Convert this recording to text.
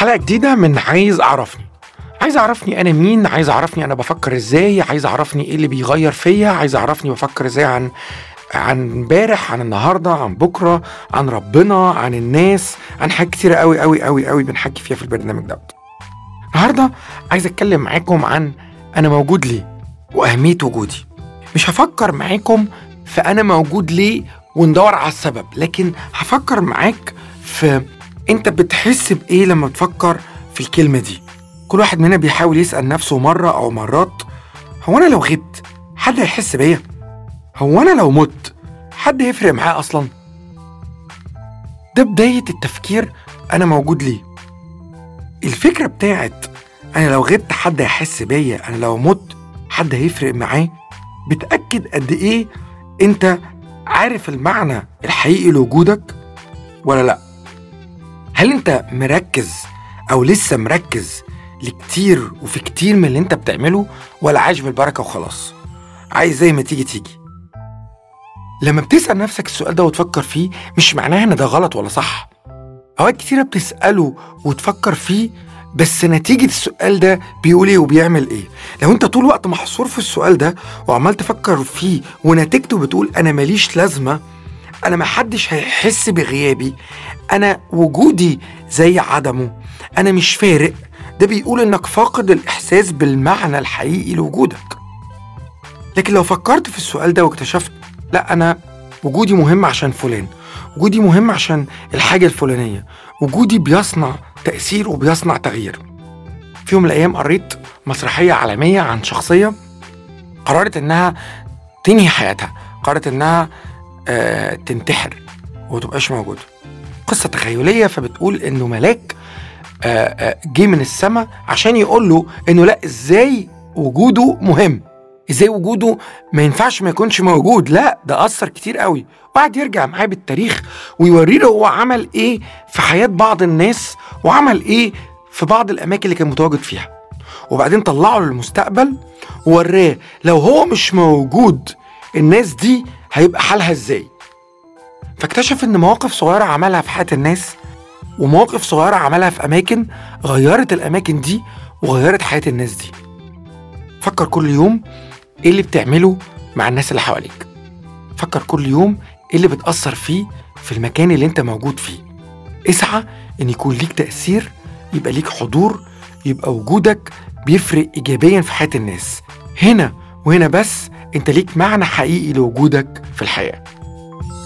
حلقة جديدة من عايز أعرفني عايز أعرفني أنا مين عايز أعرفني أنا بفكر إزاي عايز أعرفني إيه اللي بيغير فيا عايز أعرفني بفكر إزاي عن عن امبارح عن النهارده عن بكره عن ربنا عن الناس عن حاجات كتيره قوي قوي قوي قوي بنحكي فيها في البرنامج دوت النهارده عايز اتكلم معاكم عن انا موجود ليه واهميه وجودي مش هفكر معاكم في انا موجود ليه وندور على السبب لكن هفكر معاك في انت بتحس بايه لما تفكر في الكلمه دي كل واحد مننا بيحاول يسال نفسه مره او مرات هو انا لو غبت حد هيحس بيا هو انا لو مت حد هيفرق معاه اصلا ده بدايه التفكير انا موجود ليه الفكره بتاعت انا لو غبت حد هيحس بيا انا لو مت حد هيفرق معاه بتاكد قد ايه انت عارف المعنى الحقيقي لوجودك ولا لا هل انت مركز او لسه مركز لكتير وفي كتير من اللي انت بتعمله ولا عايش بالبركه وخلاص عايز زي ما تيجي تيجي لما بتسأل نفسك السؤال ده وتفكر فيه مش معناها ان ده غلط ولا صح اوقات كتيرة بتسأله وتفكر فيه بس نتيجة السؤال ده بيقول ايه وبيعمل ايه لو انت طول الوقت محصور في السؤال ده وعمال تفكر فيه ونتيجته بتقول انا ماليش لازمة انا محدش هيحس بغيابي انا وجودي زي عدمه انا مش فارق ده بيقول انك فاقد الاحساس بالمعنى الحقيقي لوجودك لكن لو فكرت في السؤال ده واكتشفت لا انا وجودي مهم عشان فلان وجودي مهم عشان الحاجه الفلانيه وجودي بيصنع تاثير وبيصنع تغيير في يوم من الايام قريت مسرحيه عالميه عن شخصيه قررت انها تنهي حياتها قررت انها آه تنتحر ومتبقاش موجوده قصه تخيليه فبتقول انه ملاك آه آه جه من السماء عشان يقول له انه لا ازاي وجوده مهم ازاي وجوده ما ينفعش ما يكونش موجود لا ده اثر كتير قوي وقعد يرجع معاه بالتاريخ ويوري له هو عمل ايه في حياه بعض الناس وعمل ايه في بعض الاماكن اللي كان متواجد فيها وبعدين طلعه للمستقبل ووراه لو هو مش موجود الناس دي هيبقى حالها ازاي فاكتشف ان مواقف صغيره عملها في حياه الناس ومواقف صغيره عملها في اماكن غيرت الاماكن دي وغيرت حياه الناس دي فكر كل يوم ايه اللي بتعمله مع الناس اللي حواليك فكر كل يوم ايه اللي بتأثر فيه في المكان اللي انت موجود فيه اسعى ان يكون ليك تأثير يبقى ليك حضور يبقى وجودك بيفرق ايجابيا في حياة الناس هنا وهنا بس انت ليك معنى حقيقي لوجودك في الحياه